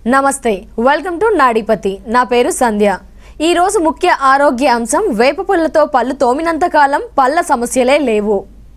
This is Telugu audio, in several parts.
నమస్తే వెల్కమ్ టు నాడిపతి నా పేరు సంధ్య ఈ రోజు ముఖ్య ఆరోగ్య అంశం వేప పుల్లతో పళ్ళు తోమినంత కాలం పళ్ళ సమస్యలే లేవు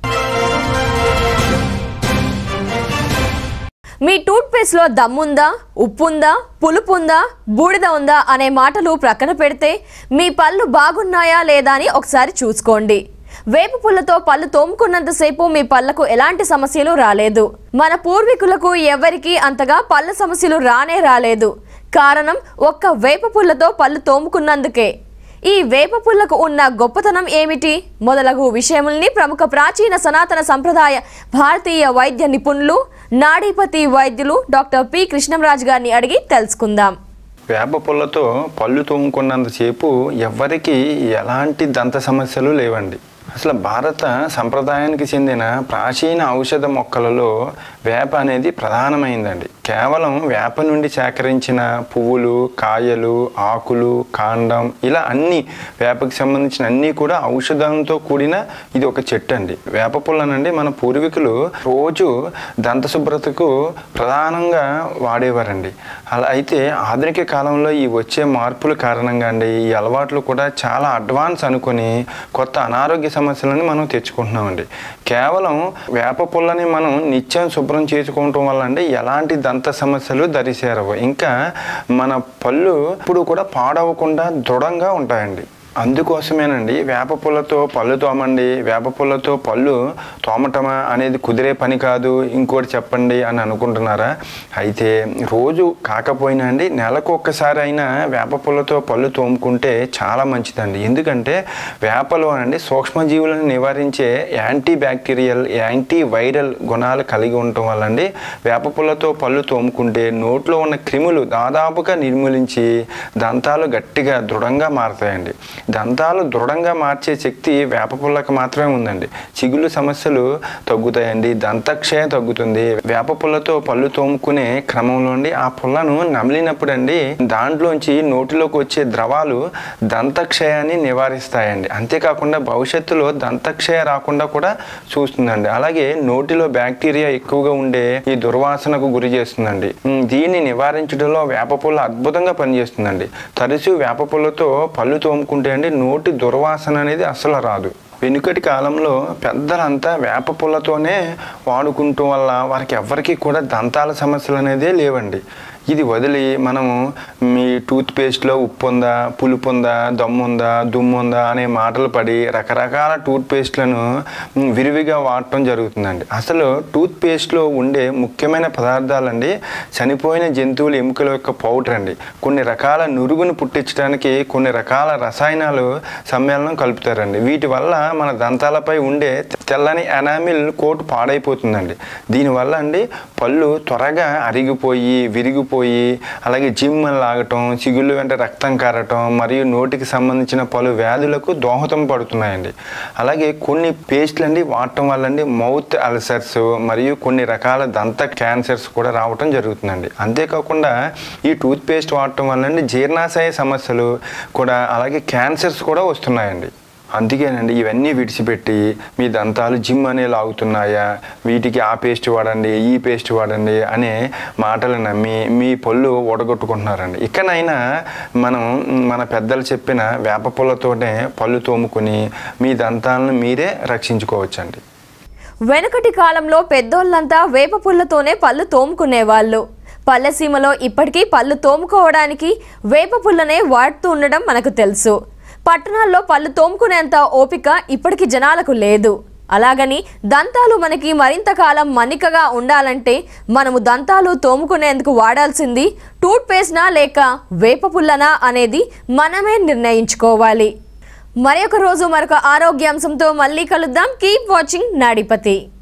మీ టూత్ పేస్ట్ లో దమ్ముందా ఉప్పుందా పులుపుందా బూడిద ఉందా అనే మాటలు ప్రక్కన పెడితే మీ పళ్ళు బాగున్నాయా లేదా అని ఒకసారి చూసుకోండి వేప పుల్లతో పళ్ళు తోముకున్నంతసేపు మీ పళ్ళకు ఎలాంటి సమస్యలు రాలేదు మన పూర్వీకులకు ఎవరికీ అంతగా పళ్ళ సమస్యలు రానే రాలేదు కారణం ఒక్క వేప పుల్లతో పళ్ళు తోముకున్నందుకే ఈ వేప పుల్లకు ఉన్న గొప్పతనం ఏమిటి మొదలగు విషయముల్ని ప్రముఖ ప్రాచీన సనాతన సంప్రదాయ భారతీయ వైద్య నిపుణులు నాడీపతి వైద్యులు డాక్టర్ పి కృష్ణంరాజు గారిని అడిగి తెలుసుకుందాం వేప పుల్లతో పళ్ళు తోముకున్నంతసేపు ఎవ్వరికి ఎలాంటి దంత సమస్యలు లేవండి అసలు భారత సంప్రదాయానికి చెందిన ప్రాచీన ఔషధ మొక్కలలో వేప అనేది ప్రధానమైందండి కేవలం వేప నుండి సేకరించిన పువ్వులు కాయలు ఆకులు కాండం ఇలా అన్ని వేపకి సంబంధించిన అన్నీ కూడా ఔషధంతో కూడిన ఇది ఒక చెట్టు అండి వేప పుల్లనండి మన పూర్వీకులు రోజు దంత శుభ్రతకు ప్రధానంగా వాడేవారండి అలా అయితే ఆధునిక కాలంలో ఈ వచ్చే మార్పుల కారణంగా అండి ఈ అలవాట్లు కూడా చాలా అడ్వాన్స్ అనుకొని కొత్త అనారోగ్య సమస్యలను మనం తెచ్చుకుంటున్నామండి కేవలం వేప పుల్లని మనం నిత్యం శుభ్రం చేసుకోవటం వల్ల అండి ఎలాంటి దంత సమస్యలు దరిసేరవు ఇంకా మన పళ్ళు ఇప్పుడు కూడా పాడవకుండా దృఢంగా ఉంటాయండి అందుకోసమేనండి వేప పుల్లతో పళ్ళు తోమండి వేప పుల్లతో పళ్ళు తోమటమా అనేది కుదిరే పని కాదు ఇంకోటి చెప్పండి అని అనుకుంటున్నారా అయితే రోజు కాకపోయినా అండి నెలకు ఒక్కసారి అయినా వేప పుల్లతో పళ్ళు తోముకుంటే చాలా మంచిదండి ఎందుకంటే వేపలో అండి సూక్ష్మజీవులను నివారించే యాంటీ బ్యాక్టీరియల్ యాంటీ వైరల్ గుణాలు కలిగి ఉండటం వల్ల అండి వేప పుల్లతో పళ్ళు తోముకుంటే నోట్లో ఉన్న క్రిములు దాదాపుగా నిర్మూలించి దంతాలు గట్టిగా దృఢంగా మారతాయండి దంతాలు దృఢంగా మార్చే శక్తి వేప పుల్లకి మాత్రమే ఉందండి చిగులు సమస్యలు తగ్గుతాయండి దంతక్షయం తగ్గుతుంది వేప పుల్లతో పళ్ళు తోముకునే క్రమంలో అండి ఆ పుల్లను నమిలినప్పుడు అండి దాంట్లోంచి నోటిలోకి వచ్చే ద్రవాలు దంతక్షయాన్ని నివారిస్తాయండి అంతేకాకుండా భవిష్యత్తులో దంతక్షయ రాకుండా కూడా చూస్తుందండి అలాగే నోటిలో బ్యాక్టీరియా ఎక్కువగా ఉండే ఈ దుర్వాసనకు గురి చేస్తుందండి ఉమ్, దీన్ని నివారించడంలో వేప పుల్ల అద్భుతంగా పనిచేస్తుందండి తరచూ వేప పుల్లతో పళ్ళు తోముకుంటే అండి నోటి దుర్వాసన అనేది అసలు రాదు వెనుకటి కాలంలో పెద్దలంతా వేప పుల్లతోనే వాడుకుంటూ వల్ల వారికి ఎవ్వరికీ కూడా దంతాల సమస్యలు అనేది లేవండి ఇది వదిలి మనము మీ టూత్ పేస్ట్లో ఉప్పు ఉందా పులుపు ఉందా దమ్ము ఉందా దుమ్ము ఉందా అనే మాటలు పడి రకరకాల టూత్ పేస్ట్లను మ్, విరివిగా వాడటం జరుగుతుందండి అసలు టూత్ పేస్ట్లో ఉండే ముఖ్యమైన పదార్థాలండి చనిపోయిన జంతువుల ఎముకల యొక్క పౌడర్ అండి కొన్ని రకాల నురుగును పుట్టించడానికి కొన్ని రకాల రసాయనాలు సమ్మేళనం కలుపుతారండి వీటి వల్ల మన దంతాలపై ఉండే తెల్లని ఎనామిల్ కోట్ పాడైపోతుందండి దీనివల్ల అండి పళ్ళు త్వరగా అరిగిపోయి విరిగిపోయి అలాగే జిమ్ లాగటం చిగుళ్ళు వెంట రక్తం కారటం మరియు నోటికి సంబంధించిన పలు వ్యాధులకు దోహదం పడుతున్నాయండి అలాగే కొన్ని పేస్ట్లు అండి వాడటం వల్ల అండి మౌత్ అల్సర్స్ మరియు కొన్ని రకాల దంత క్యాన్సర్స్ కూడా రావటం జరుగుతుందండి అంతేకాకుండా ఈ టూత్ పేస్ట్ వాడటం వల్ల అండి జీర్ణాశయ సమస్యలు కూడా అలాగే క్యాన్సర్స్ కూడా వస్తున్నాయండి అందుకేనండి ఇవన్నీ విడిచిపెట్టి మీ దంతాలు జిమ్ అనే లాగుతున్నాయా వీటికి ఆ పేస్ట్ వాడండి ఈ పేస్ట్ వాడండి అనే మాటలు నమ్మి మీ పళ్ళు ఓడగొట్టుకుంటున్నారండి ఇకనైనా మనం మన పెద్దలు చెప్పిన వేప పుల్లతోనే పళ్ళు తోముకుని మీ దంతాలను మీరే రక్షించుకోవచ్చండి వెనుకటి కాలంలో పెద్దోళ్ళంతా వేప పుల్లతోనే పళ్ళు తోముకునేవాళ్ళు పల్లెసీమలో ఇప్పటికీ పళ్ళు తోముకోవడానికి వేప పుల్లనే వాడుతూ ఉండడం మనకు తెలుసు పట్టణాల్లో పళ్ళు తోముకునేంత ఓపిక ఇప్పటికి జనాలకు లేదు అలాగని దంతాలు మనకి మరింత కాలం మన్నికగా ఉండాలంటే మనము దంతాలు తోముకునేందుకు వాడాల్సింది టూత్ పేస్ట్నా లేక వేప పుల్లనా అనేది మనమే నిర్ణయించుకోవాలి మరొక రోజు మరొక ఆరోగ్యాంశంతో మళ్ళీ కలుద్దాం కీప్ వాచింగ్ నాడిపతి